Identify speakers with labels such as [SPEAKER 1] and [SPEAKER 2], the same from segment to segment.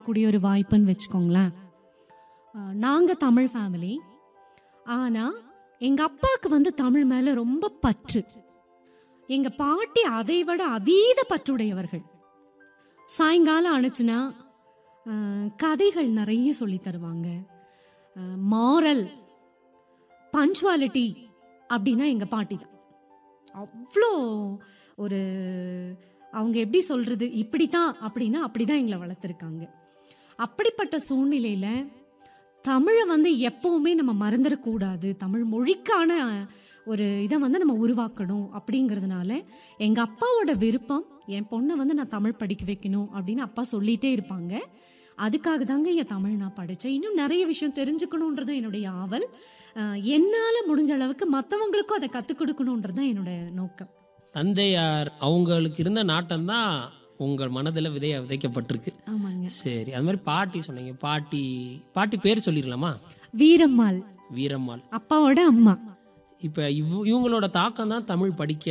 [SPEAKER 1] கூடிய ஒரு வாய்ப்புன்னு வச்சுக்கோங்களேன் அஹ், நாங்க தமிழ் ஃபேமிலி ஆனா எங்க அப்பாவுக்கு வந்து தமிழ் மேல ரொம்ப பற்று எங்க பாட்டி அதை விட அதீத பற்றுடையவர்கள் சாயங்காலம் ஆணுச்சுன்னா அஹ், கதைகள் நிறைய சொல்லி தருவாங்க மாரல் பஞ்சுவாலிட்டி அப்படின்னா எங்க பாட்டி தான் அவ்வளோ ஒரு அவங்க எப்படி சொல்றது இப்படித்தான் அப்படின்னா அப்படிதான் எங்களை வளர்த்துருக்காங்க அப்படிப்பட்ட சூழ்நிலையில தமிழை வந்து எப்பவுமே நம்ம மறந்துடக்கூடாது தமிழ் மொழிக்கான ஒரு இதை வந்து நம்ம உருவாக்கணும் அப்படிங்கிறதுனால எங்க அப்பாவோட விருப்பம் என் பொண்ணை வந்து நான் தமிழ் படிக்க வைக்கணும் அப்படின்னு அப்பா சொல்லிட்டே இருப்பாங்க அதுக்காக தாங்க என் தமிழ் நான் படித்தேன் இன்னும் நிறைய விஷயம் தெரிஞ்சுக்கணுன்றது என்னுடைய ஆவல் அஹ், என்னால முடிஞ்ச அளவுக்கு மற்றவங்களுக்கும் அதை கற்றுக் கொடுக்கணுன்றது தான் என்னோட நோக்கம்
[SPEAKER 2] தந்தையார் அவங்களுக்கு இருந்த நாட்டம் தான் உங்கள் மனதில் விதைய விதைக்கப்பட்டிருக்கு
[SPEAKER 1] ஆமாங்க
[SPEAKER 2] சரி அது மாதிரி பாட்டி சொன்னீங்க பாட்டி பாட்டி பேர் சொல்லிடலாமா
[SPEAKER 1] வீரம்மாள்
[SPEAKER 2] வீரம்மாள்
[SPEAKER 1] அப்பாவோட அம்மா
[SPEAKER 2] இப்போ இவ் இவங்களோட தாக்கம் தான் தமிழ் படிக்க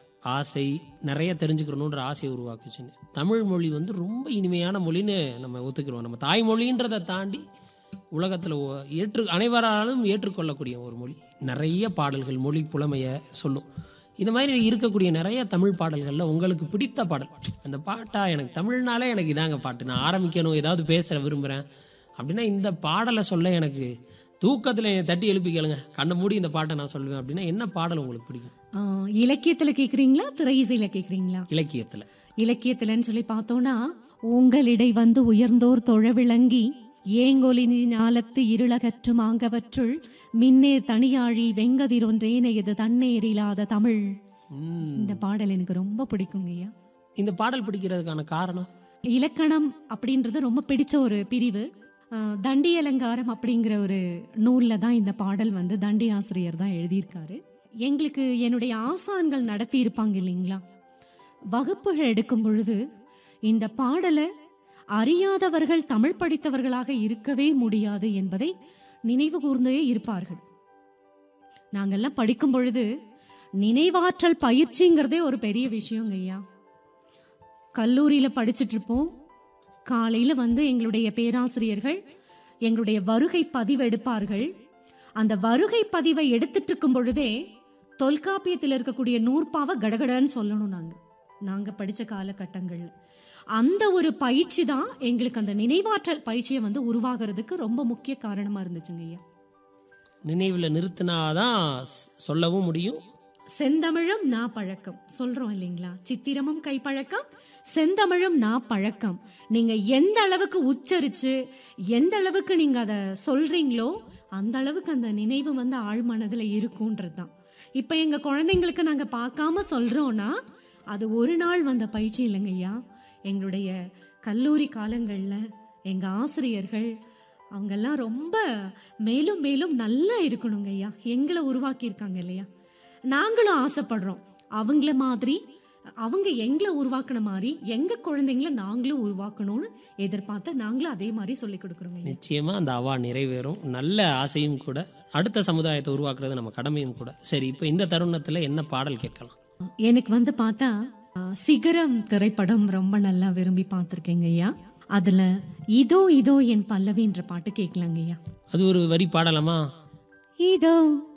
[SPEAKER 2] ஆசை நிறைய தெரிஞ்சுக்கணுன்ற ஆசையை உருவாக்குச்சுன்னு தமிழ் மொழி வந்து ரொம்ப இனிமையான மொழின்னு நம்ம ஒத்துக்கிறோம் நம்ம தாய்மொழின்றதை தாண்டி உலகத்தில் ஏற்று அனைவராலும் ஏற்றுக்கொள்ளக்கூடிய ஒரு மொழி நிறைய பாடல்கள் மொழி புலமையை சொல்லும் இந்த மாதிரி இருக்கக்கூடிய நிறைய தமிழ் பாடல்களில் உங்களுக்கு பிடித்த பாடல் அந்த பாட்டா எனக்கு தமிழ்னாலே எனக்கு இதாங்க பாட்டு நான் ஆரம்பிக்கணும் ஏதாவது பேச விரும்புகிறேன் அப்படின்னா இந்த பாடலை சொல்ல எனக்கு தூக்கத்தில் என்னை தட்டி எழுப்பி கேளுங்க கண்ணை மூடி இந்த பாட்டை நான் சொல்லுவேன் அப்படின்னா என்ன பாடல் உங்களுக்கு பிடிக்கும்
[SPEAKER 1] ஆஹ், இலக்கியத்துல கேக்குறீங்களா திரை இசையில கேக்குறீங்களா
[SPEAKER 2] இலக்கியத்தில்
[SPEAKER 1] இலக்கியத்துலன்னு சொல்லி பார்த்தோம்னா உங்களிடை வந்து உயர்ந்தோர் தொழ விளங்கி ஏங்கொலி ஞாலத்து இருளகற்றும் ஆங்கவற்றுள் மின்னேர் தனியாழி வெங்கதிரொன்றேனையது தன்னேர் இல்லாத தமிழ் இந்த பாடல் எனக்கு ரொம்ப பிடிக்குங்க ஐயா
[SPEAKER 2] இந்த பாடல் பிடிக்கிறதுக்கான காரணம்
[SPEAKER 1] இலக்கணம் அப்படின்றது ரொம்ப பிடிச்ச ஒரு பிரிவு ஆஹ், தண்டி அலங்காரம் அப்படிங்கிற ஒரு நூல்ல தான் இந்த பாடல் வந்து தண்டி ஆசிரியர் தான் எழுதியிருக்காரு எங்களுக்கு என்னுடைய ஆசான்கள் நடத்தி இருப்பாங்க இல்லைங்களா வகுப்புகள் எடுக்கும் பொழுது இந்த பாடலை அறியாதவர்கள் தமிழ் படித்தவர்களாக இருக்கவே முடியாது என்பதை நினைவு கூர்ந்தே இருப்பார்கள் நாங்கெல்லாம் படிக்கும் பொழுது நினைவாற்றல் பயிற்சிங்கிறதே ஒரு பெரிய விஷயங்க ஐயா கல்லூரியில படிச்சுட்டு இருப்போம் காலையில வந்து எங்களுடைய பேராசிரியர்கள் எங்களுடைய வருகை பதிவு எடுப்பார்கள் அந்த வருகை பதிவை எடுத்துட்டு இருக்கும் பொழுதே தொல்காப்பியத்தில் இருக்கக்கூடிய நூற்பாவை கடகடன்னு சொல்லணும் நாங்க நாங்க படிச்ச காலகட்டங்கள்ல அந்த ஒரு பயிற்சி தான் எங்களுக்கு அந்த நினைவாற்றல் பயிற்சியை வந்து உருவாகிறதுக்கு ரொம்ப முக்கிய காரணமா இருந்துச்சுங்க ஐயா
[SPEAKER 2] நினைவில் நிறுத்தினாதான் ஸ்- சொல்லவும் முடியும்
[SPEAKER 1] செந்தமிழும் நா பழக்கம் சொல்றோம் இல்லைங்களா சித்திரமும் கைப்பழக்கம் செந்தமிழும் நா பழக்கம் நீங்க எந்த அளவுக்கு உச்சரிச்சு எந்த அளவுக்கு நீங்க அதை சொல்றீங்களோ அந்த அளவுக்கு அந்த நினைவு வந்து ஆழ்மனதுல இருக்கும்ன்றது தான் இப்ப எங்க குழந்தைங்களுக்கு நாங்க பார்க்காம சொல்றோம்னா அது ஒரு நாள் வந்த பயிற்சி இல்லைங்க ஐயா எங்களுடைய கல்லூரி காலங்கள்ல எங்க ஆசிரியர்கள் அவங்கெல்லாம் ரொம்ப மேலும் மேலும் நல்லா இருக்கணுங்க ஐயா எங்களை உருவாக்கி இருக்காங்க இல்லையா நாங்களும் ஆசைப்படுறோம் அவங்கள மாதிரி அவங்க எங்களை உருவாக்குன மாதிரி எங்க குழந்தைங்கள நாங்களும் உருவாக்கணும்னு எதிர்பார்த்து நாங்களும் அதே மாதிரி சொல்லி கொடுக்குறோங்க ஐயா.
[SPEAKER 2] நிச்சயமா அந்த அவா நிறைவேறும் நல்ல ஆசையும் கூட அடுத்த சமுதாயத்தை உருவாக்குறது நம்ம கடமையும் கூட சரி இப்போ இந்த தருணத்தில் என்ன பாடல் கேட்கலாம்
[SPEAKER 1] எனக்கு வந்து பார்த்தா ஆ, சிகரம் திரைப்படம் ரொம்ப நல்லா விரும்பி பார்த்துருக்கேங்க ஐயா அதுல இதோ இதோ என் பல்லவின்ற பாட்டு கேட்கலாங்க ஐயா
[SPEAKER 2] அது ஒரு வரி பாடலாமா
[SPEAKER 1] இதோ